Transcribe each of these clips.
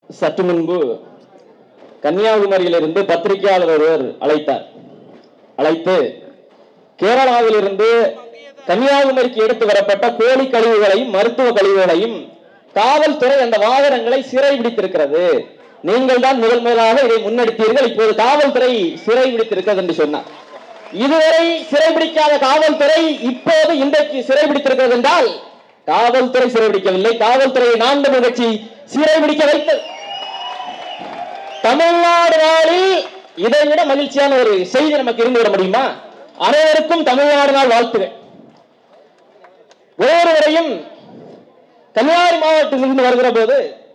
சற்று முன்பு கன்னியாகுமரியிலிருந்து பத்திரிகையாளர் ஒருவர் அழைத்தார் அழைத்து கேரளாவிலிருந்து கன்னியாகுமரிக்கு எடுத்து வரப்பட்ட கோழி கழிவுகளையும் மருத்துவ கழிவுகளையும் காவல்துறை அந்த வாகனங்களை சிறைபிடித்திருக்கிறது நீங்கள் தான் முதல் முதலாக இதை முன்னெடுத்தீர்கள் இப்போது காவல்துறை சிறைபிடித்திருக்கிறது என்று சொன்னார் இதுவரை சிறைபிடிக்காத காவல்துறை இப்போது இன்றைக்கு சிறைபிடித்திருக்கிறது என்றால் காவல்துறை சிறைபிடிக்கவில்லை காவல்துறையை நாம் தமிழர் கட்சி சிறைபிடிக்க வைத்தது தமிழ்நாடு நாளில் இதை விட மகிழ்ச்சியான ஒரு செய்தி நமக்கு இருந்து விட முடியுமா அனைவருக்கும் தமிழ்நாடு நாள் வாழ்த்துகள் ஒவ்வொருவரையும் கன்னியாகுமரி மாவட்டத்திலிருந்து வருகிற போது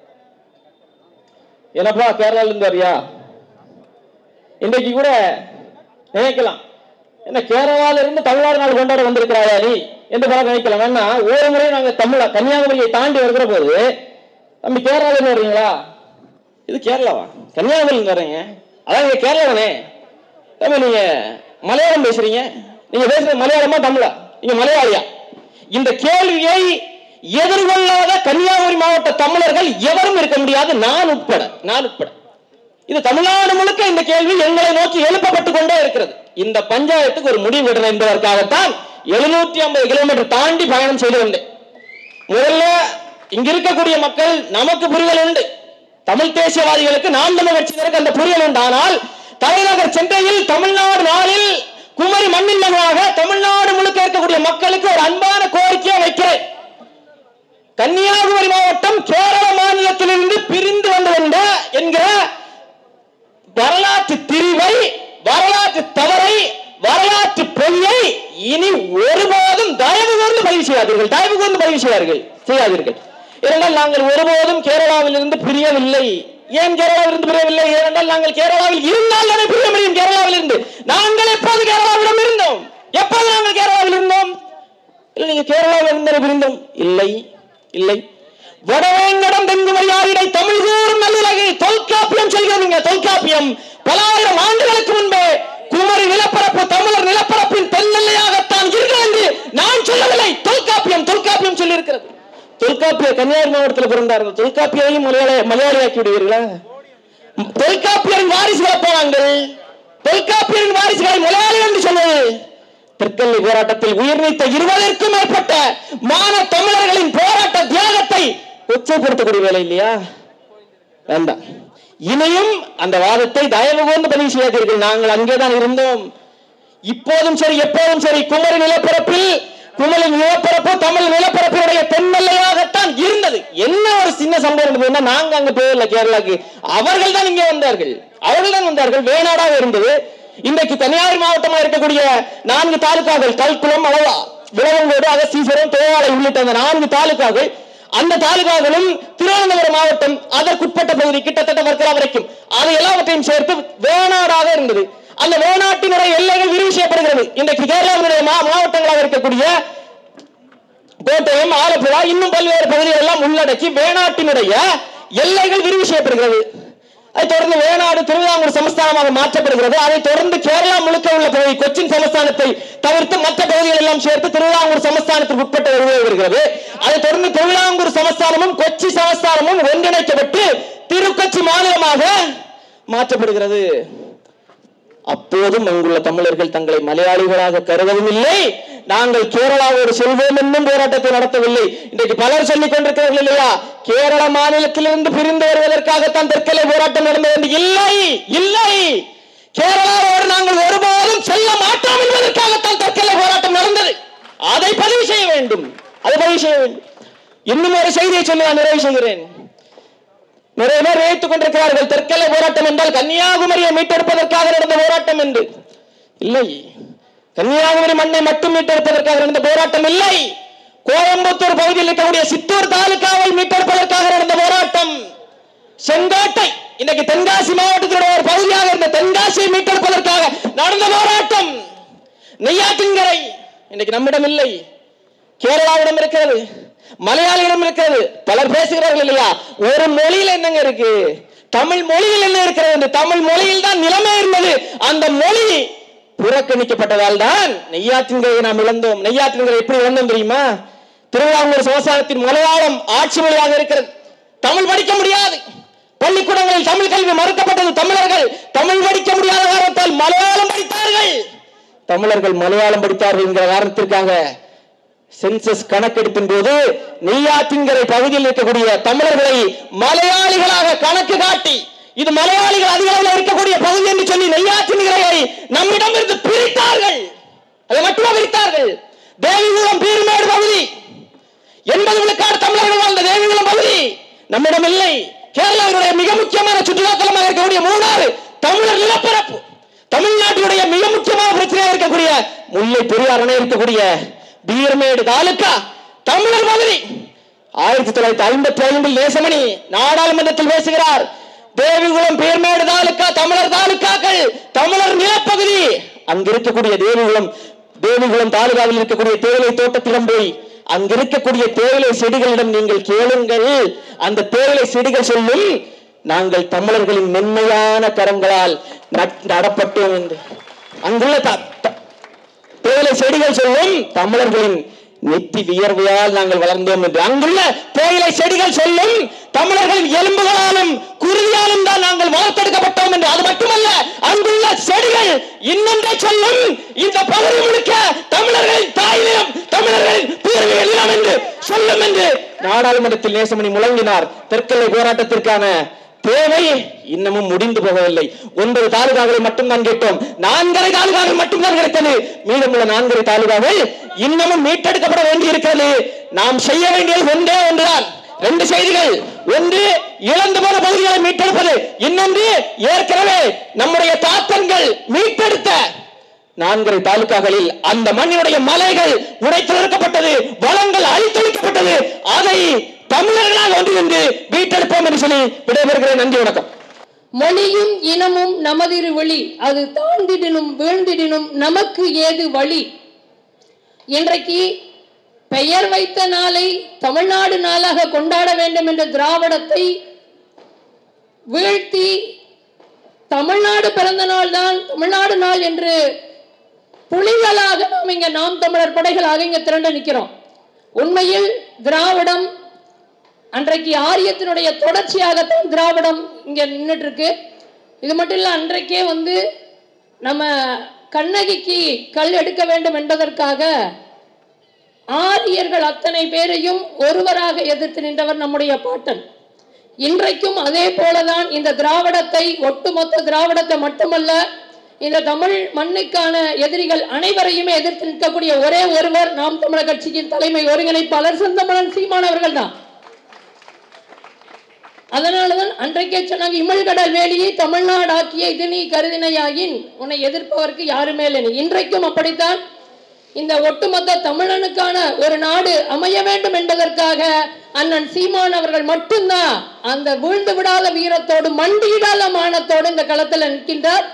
என்னப்பா கேரளால இருந்து வரியா இன்றைக்கு கூட நினைக்கலாம் என்ன கேரளால இருந்து தமிழ்நாடு நாள் கொண்டாட வந்திருக்கிறாயா நீ என்று பல நினைக்கலாம் வேணா ஒரு முறை நாங்க தமிழ கன்னியாகுமரியை தாண்டி வருகிற போது தம்பி கேரளால இருந்து வர்றீங்களா இது கேரளாவா கன்னியாகுமரியில இருந்து வர்றீங்க அதான் நீங்க கேரளா தானே தம்பி நீங்க மலையாளம் பேசுறீங்க நீங்க பேசுறது மலையாளமா தமிழா நீங்க மலையாளியா இந்த கேள்வியை எதிர்கொள்ளாத கன்னியாகுமரி மாவட்ட தமிழர்கள் எவரும் இருக்க முடியாது நான் உட்பட நான் உட்பட இது தமிழ்நாடு முழுக்க இந்த கேள்வி எங்களை நோக்கி எழுப்பப்பட்டுக் கொண்டே இருக்கிறது இந்த பஞ்சாயத்துக்கு ஒரு முடிவு விடணும் என்பதற்காகத்தான் எழுநூற்றி ஐம்பது கிலோமீட்டர் தாண்டி பயணம் செய்து வந்தேன் முதல்ல இங்க இருக்கக்கூடிய மக்கள் நமக்கு புரிதல் உண்டு தமிழ் தேசியவாதிகளுக்கு நாம் தமிழ் கட்சியினருக்கு அந்த புரிதல் உண்டு ஆனால் தலைநகர் சென்னையில் தமிழ்நாடு நாளில் குமரி மண்ணின் மகனாக தமிழ்நாடு முழுக்க இருக்கக்கூடிய மக்களுக்கு ஒரு அன்பான கோரிக்கையை வைக்கிறேன் கன்னியாகுமரி மாவட்டம் கேரள மாநிலத்திலிருந்து பிரிந்து வந்ததுண்ட என்கிற வரலாற்று திரிவை வரலாற்று தவறை வரலாற்று பொய்யை இனி ஒருபோதும் தயவு கூர்ந்து பதிவு செய்யாதீர்கள் தயவு கூர்ந்து பதிவு செய்யார்கள் செய்யாதீர்கள் ஏனென்றால் நாங்கள் ஒருபோதும் கேரளாவில் இருந்து பிரியவில்லை ஏன் கேரளாவில் இருந்து பிரியவில்லை ஏனென்றால் நாங்கள் கேரளாவில் இருந்தால் தானே பிரிய முடியும் கேரளாவில் இருந்து நாங்கள் எப்போது கேரளாவிடம் இருந்தோம் எப்போது நாங்கள் கேரளாவில் இருந்தோம் இல்லை நீங்க கேரளாவில் இருந்தே பிரிந்தோம் இல்லை இல்லை வடவேங்கடம் தென்குமரியாரிடை தமிழ் கூறும் நல்லுலகை தொல்காப்பியம் சொல்கிறீங்க தொல்காப்பியம் பல ஆயிரம் ஆண்டுகளுக்கு முன்பே குமரி நிலப்பரப்பு தமிழர் நிலப்பரப்பின் தென்னெல்லையாகத்தான் இருக்கிறது என்று நான் சொல்லவில்லை தொல்காப்பியம் தொல்காப்பியம் சொல்லி இருக்கிறது தொல்காப்பிய கன்னியாகுமரி மாவட்டத்தில் பிறந்தார் தொல்காப்பியையும் மலையாள மலையாளியாக்கி விடுவீர்களா தொல்காப்பியரின் வாரிசுகளை போவாங்கள் தொல்காப்பியரின் வாரிசுகளை மலையாளி என்று சொல்வது தெற்கல்வி போராட்டத்தில் உயிர் நீத்த இருபதற்கும் மேற்பட்ட மான தமிழர்களின் போராட்ட தியாகத்தை கொச்சைப்படுத்தக்கூடிய வேலை இல்லையா வேண்டாம் இனியும் அந்த வாதத்தை தயவு கூர்ந்து பதிவு செய்யாதீர்கள் நாங்கள் அங்கேதான் இருந்தோம் இப்போதும் சரி எப்போதும் சரி குமரி நிலப்பரப்பில் குமரி நிலப்பரப்பு தமிழ் நிலப்பரப்பினுடைய தென்னெல்லையாகத்தான் இருந்தது என்ன ஒரு சின்ன சம்பவம் இருந்ததுன்னா நாங்க அங்க போகல கேரளாக்கு அவர்கள் தான் இங்கே வந்தார்கள் அவர்கள் தான் வந்தார்கள் வேணாடாக இருந்தது இன்றைக்கு கன்னியாகுமரி மாவட்டமாக இருக்கக்கூடிய நான்கு தாலுகாக்கள் கல்குளம் அளவா விளவங்கோடு அகஸ்தீஸ்வரம் தேவாலை உள்ளிட்ட அந்த நான்கு தாலுகாக்கள் அந்த தாலுகாக்களும் திருவனந்தபுரம் மாவட்டம் அதற்குட்பட்ட பகுதி கிட்டத்தட்ட வர்க்கலா வரைக்கும் அது எல்லாவற்றையும் சேர்த்து வேணாடாக இருந்தது அந்த வேணாட்டினுடைய எல்லைகள் விரிவு செய்யப்படுகிறது இன்றைக்கு கேரளாவினுடைய மா- மாவட்டங்களாக இருக்கக்கூடிய கோட்டயம் ஆலப்புழா இன்னும் பல்வேறு பகுதிகள் எல்லாம் உள்ளடக்கி வேணாட்டினுடைய எல்லைகள் விரிவு செய்யப்படுகிறது அதை தொடர்ந்து வேணாடு திருவிதாங்கூர் சமஸ்தானமாக மாற்றப்படுகிறது அதை தொடர்ந்து கேரளா முழுக்க உள்ள பகுதி கொச்சின் சமஸ்தானத்தை தவிர்த்து மற்ற பகுதிகள் எல்லாம் சேர்த்து திருவிதாங்கூர் சமஸ்தானத்திற்கு உட்பட்டு வருகை வருகிறது அதை தொடர்ந்து திருவிதாங்கூர் சமஸ்தானமும் கொச்சி சமஸ்தானமும் ஒன்றிணைக்கப்பட்டு திருக்கொச்சி மாநிலமாக மாற்றப்படுகிறது அப்போதும் அங்குள்ள தமிழர்கள் தங்களை மலையாளிகளாக கருதவும் இல்லை நாங்கள் கேரளாவோடு செல்வோம் என்னும் போராட்டத்தை நடத்தவில்லை இன்றைக்கு பலர் சொல்லிக் கொண்டிருக்கிறார்கள் இல்லையா கேரள மாநிலத்திலிருந்து பிரிந்து வருவதற்காகத்தான் தெற்கலை போராட்டம் நடந்தது என்று இல்லை இல்லை கேரளாவோடு நாங்கள் ஒருபோதும் செல்ல மாட்டோம் என்பதற்காகத்தான் தெற்கலை போராட்டம் நடந்தது அதை பதிவு செய்ய வேண்டும் அதை பதிவு செய்ய வேண்டும் இன்னும் ஒரு செய்தியை சொல்லி நான் நிறைவு செய்கிறேன் நிறைய பேர் நினைத்துக் கொண்டிருக்கிறார்கள் தெற்கலை போராட்டம் என்றால் கன்னியாகுமரியை மீட்டெடுப்பதற்காக நடந்த போராட்டம் என்று இல்லை கன்னியாகுமரி மண்ணை மட்டும் மீட்டெடுப்பதற்காக நடந்த போராட்டம் இல்லை கோயம்புத்தூர் பகுதியில் இருக்கக்கூடிய சித்தூர் தாலுகாவை மீட்டெடுப்பதற்காக நடந்த போராட்டம் செங்கோட்டை இன்னைக்கு தென்காசி மாவட்டத்தினுடைய ஒரு பகுதியாக இருந்த தென்காசியை மீட்டெடுப்பதற்காக நடந்த போராட்டம் நெய்யாற்றின்கரை இன்னைக்கு நம்மிடம் இல்லை கேரளாவிடம் இருக்கிறது மலையாளியிடம் இருக்கிறது பலர் பேசுகிறார்கள் இல்லையா ஒரு மொழியில் என்னங்க இருக்கு தமிழ் மொழியில் என்ன இருக்கிறது என்று தமிழ் மொழியில் தான் நிலைமை இருந்தது அந்த மொழி புறக்கணிக்கப்பட்டதால் தான் நெய்யாற்றின்கரை நாம் இழந்தோம் நெய்யாற்றின்கரை எப்படி இழந்தோம் தெரியுமா திருவிதாங்கூர் சமஸ்தானத்தின் மலையாளம் ஆட்சி மொழியாக இருக்கிறது தமிழ் படிக்க முடியாது கல்வி மறுக்கப்பட்டது தமிழர்கள் தமிழ் படிக்க முடியாத காரணத்தால் மலையாளம் படித்தார்கள் தமிழர்கள் மலையாளம் படித்தார்கள் என்கிற காரணத்திற்காக சென்சஸ் கணக்கெடுப்பின் போது நெய்யாற்றின்கரை பகுதியில் இருக்கக்கூடிய தமிழர்களை மலையாளிகளாக கணக்கு காட்டி இது மலையாளிகள் அதிக அளவில் இருக்கக்கூடிய பகுதி என்று சொல்லி நெய்யாற்றின்கரையை நம்மிடமிருந்து பிரித்தார்கள் அதை மட்டுமே பிரித்தார்கள் தேவிகுளம் பீர்மேடு பகுதி எண்பது விழுக்காடு தமிழர்கள் வாழ்ந்த தேவிகுளம் பகுதி நம்மிடம் இல்லை கேரளாவினுடைய மிக முக்கியமான சுற்றுலாத்தலமாக இருக்கக்கூடிய மூணாறு தமிழர் நிலப்பரப்பு தமிழ்நாட்டினுடைய மிக முக்கியமான பிரச்சனையாக இருக்கக்கூடிய முல்லை பெரியார் அணை இருக்கக்கூடிய பீர்மேடு தாலுக்கா தமிழர் பகுதி ஆயிரத்தி தொள்ளாயிரத்தி ஐம்பத்தி ஐந்தில் நேசமணி நாடாளுமன்றத்தில் பேசுகிறார் தேவிகுளம் பீர்மேடு தாலுக்கா தமிழர் தாலுக்காக்கள் தமிழர் நிலப்பகுதி அங்க இருக்கக்கூடிய தேவிகுளம் தேவிகுளம் தாலுகாவில் இருக்கக்கூடிய தேயிலை தோட்டத்திடம் போய் அங்க இருக்கக்கூடிய தேயிலை செடிகளிடம் நீங்கள் கேளுங்கள் அந்த தேயிலை செடிகள் சொல்லும் நாங்கள் தமிழர்களின் மென்மையான கரங்களால் நட்- நடப்பட்டோம் என்று அங்குள்ள த- த- தேயிலை செடிகள் சொல்லும் தமிழர்களின் நெத்தி வியர்வையால் நாங்கள் வளர்ந்தோம் என்று அங்குள்ள தேயிலை செடிகள் சொல்லும் தமிழர்களின் எலும்புகளாலும் குருதியாலும் தான் நாங்கள் வளர்த்தெடுக்கப்பட்டோம் என்று அது மட்டுமல்ல அங்குள்ள செடிகள் இன்னொன்றை சொல்லும் இந்த பகுதி முழுக்க தமிழர்களின் தாய் நிலம் தமிழர்களின் பூர்வீக நிலம் என்று சொல்லும் என்று நாடாளுமன்றத்தில் நேசமணி முழங்கினார் தெற்கெல்லை போராட்டத்திற்கான தேவை இன்னமும் முடிந்து போகவில்லை ஒன்பது தாலுகாக்களை மட்டும்தான் கேட்டோம் நான்கரை தாலுகாக்கள் மட்டும்தான் கிடைத்தது மீதமுள்ள நான்கரை தாலுகாக்கள் இன்னமும் மீட்டெடுக்கப்பட வேண்டி இருக்கிறது நாம் செய்ய வேண்டியது ஒன்றே ஒன்றுதான் ரெண்டு செய்திகள் ஒன்று இழந்து போன பகுதிகளை மீட்டெடுப்பது இன்னொன்று ஏற்கனவே நம்முடைய தாத்தன்கள் மீட்டெடுத்த நான்கரை தாலுகாக்களில் அந்த மண்ணினுடைய மலைகள் உடைத்து நிறுத்தப்பட்டது வளங்கள் அழித்தொழிக்கப்பட்டது அதை தமிழர்களால் ஒன்றிணைந்து மீட்டெடுப்போம் என்று சொல்லி விடைபெறுகிறேன் நன்றி வணக்கம் மொழியும் இனமும் நமதிரு வழி அது தாழ்ந்திடினும் வீழ்ந்திடினும் நமக்கு ஏது வழி இன்றைக்கு பெயர் வைத்த நாளை தமிழ்நாடு நாளாக கொண்டாட வேண்டும் என்ற திராவிடத்தை வீழ்த்தி தமிழ்நாடு பிறந்த நாள் தான் தமிழ்நாடு நாள் என்று புலிகளாக நாம் இங்க நாம் தமிழர் படைகளாக இங்க திரண்டு நிற்கிறோம் உண்மையில் திராவிடம் அன்றைக்கு ஆரியத்தினுடைய தொடர்ச்சியாகத்தான் திராவிடம் இங்க நின்றுட்டு இருக்கு இது மட்டும் இல்ல அன்றைக்கே வந்து நம்ம கண்ணகிக்கு கல் எடுக்க வேண்டும் என்பதற்காக ஆரியர்கள் அத்தனை பேரையும் ஒருவராக எதிர்த்து நின்றவர் நம்முடைய பாட்டன் இன்றைக்கும் அதே போலதான் இந்த திராவிடத்தை ஒட்டுமொத்த திராவிடத்தை மட்டுமல்ல இந்த தமிழ் மண்ணுக்கான எதிரிகள் அனைவரையுமே எதிர்த்து நிற்கக்கூடிய ஒரே ஒருவர் நாம் தமிழர் கட்சியின் தலைமை ஒருங்கிணைப்பாளர் செந்தமலன் சீமான் அவர்கள் தான் அதனாலதான் அன்றைக்கே சொன்னாங்க இமிழ்கடல் வேலியை தமிழ்நாடு ஆக்கிய இது நீ கருதினையாயின் உன்னை எதிர்ப்பவருக்கு யாருமே இல்லை இன்றைக்கும் அப்படித்தான் இந்த ஒட்டுமொத்த தமிழனுக்கான ஒரு நாடு அமைய வேண்டும் என்பதற்காக அண்ணன் சீமான் அவர்கள் மட்டும்தான் அந்த வீழ்ந்து விடாத வீரத்தோடு மண்டியிடாத மானத்தோடு இந்த களத்தில் நிற்கின்றார்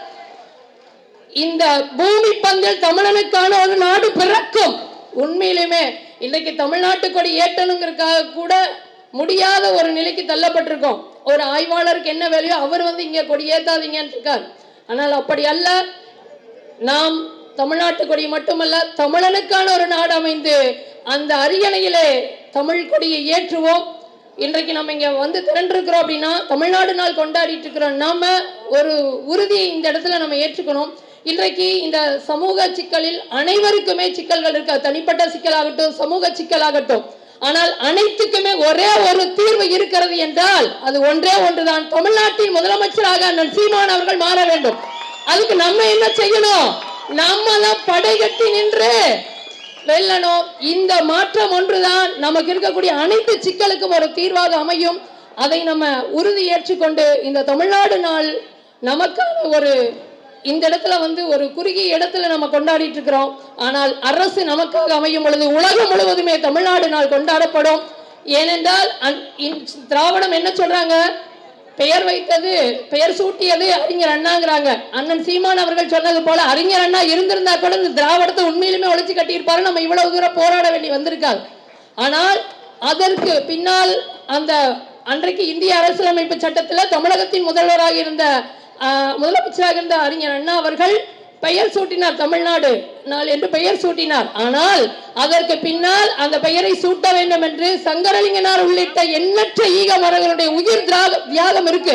இந்த பூமி பந்தில் தமிழனுக்கான ஒரு நாடு பிறக்கும் உண்மையிலுமே இன்னைக்கு தமிழ்நாட்டு கொடி ஏற்றணுங்கிறதுக்காக கூட முடியாத ஒரு நிலைக்கு தள்ளப்பட்டிருக்கோம் ஒரு ஆய்வாளருக்கு என்ன வேலையோ அவர் வந்து இங்க கொடி ஏத்தாதீங்கன்னு இருக்கார் ஆனால் அப்படி அல்ல நாம் தமிழ்நாட்டு கொடி மட்டுமல்ல தமிழனுக்கான ஒரு நாடு அமைந்து அந்த அரியணையிலே தமிழ் கொடியை ஏற்றுவோம் இன்றைக்கு நம்ம இங்க வந்து திரண்டிருக்கிறோம் அப்படின்னா தமிழ்நாடு நாள் கொண்டாடிட்டு இருக்கிறோம் நாம ஒரு உறுதியை இந்த இடத்துல நம்ம ஏற்றுக்கணும் இன்றைக்கு இந்த சமூக சிக்கலில் அனைவருக்குமே சிக்கல்கள் இருக்கு அது தனிப்பட்ட சிக்கலாகட்டும் சமூக சிக்கலாகட்டும் ஆனால் அனைத்துக்குமே ஒரே ஒரு தீர்வு இருக்கிறது என்றால் அது ஒன்றே ஒன்றுதான் தமிழ்நாட்டின் முதலமைச்சராக அண்ணன் சீமான் அவர்கள் மாற வேண்டும் அதுக்கு நம்ம என்ன செய்யணும் நம்ம தான் படைகட்டி நின்று வெல்லணும் இந்த மாற்றம் ஒன்றுதான் நமக்கு இருக்கக்கூடிய அனைத்து சிக்கலுக்கும் ஒரு தீர்வாக அமையும் அதை நம்ம உறுதி ஏற்றுக்கொண்டு இந்த தமிழ்நாடு நாள் நமக்கான ஒரு இந்த இடத்துல வந்து ஒரு குறுகிய இடத்துல நம்ம கொண்டாடிட்டு இருக்கிறோம் ஆனால் அரசு நமக்காக அமையும் பொழுது உலகம் முழுவதுமே தமிழ்நாடு நாள் கொண்டாடப்படும் ஏனென்றால் அந்- இந்- திராவிடம் என்ன சொல்றாங்க பெயர் வைத்தது பெயர் சூட்டியது அறிஞர் அண்ணாங்கிறாங்க அண்ணன் சீமான் அவர்கள் சொன்னது போல அறிஞர் அண்ணா இருந்திருந்தா கூட இந்த திராவிடத்தை உண்மையிலுமே ஒழிச்சு கட்டியிருப்பாரு நம்ம இவ்வளவு தூரம் போராட வேண்டி வந்திருக்காது ஆனால் அதற்கு பின்னால் அந்த அன்றைக்கு இந்திய அரசியலமைப்பு சட்டத்துல தமிழகத்தின் முதல்வராக இருந்த ஆஹ், முதலமைச்சராக இருந்த அறிஞர் அண்ணா அவர்கள் பெயர் சூட்டினார் தமிழ்நாடு நாள் என்று பெயர் சூட்டினார் ஆனால் அதற்கு பின்னால் அந்த பெயரை சூட்ட வேண்டும் என்று சங்கரலிங்கனார் உள்ளிட்ட எண்ணற்ற ஈகமரர்களுடைய உயிர் திராக தியாகம் இருக்கு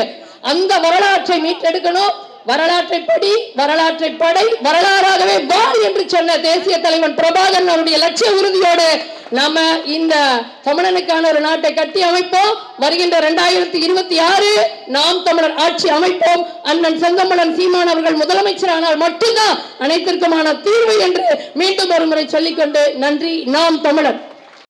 அந்த வரலாற்றை மீட்டெடுக்கணும் வரலாற்றை படி வரலாற்றை படை வரலாறாகவே வாழ் என்று சொன்ன தேசிய தலைவன் பிரபாகரன் அவருடைய லட்சிய உறுதியோடு நாம இந்த தமிழனுக்கான ஒரு நாட்டை கட்டி அமைப்போம் வருகின்ற இரண்டாயிரத்தி இருபத்தி ஆறு நாம் தமிழர் ஆட்சி அமைப்போம் அண்ணன் செங்கமலன் சீமான் அவர்கள் முதலமைச்சரானால் மட்டும்தான் அனைத்திற்குமான தீர்வு என்று மீண்டும் ஒரு முறை சொல்லிக்கொண்டு நன்றி நாம் தமிழர்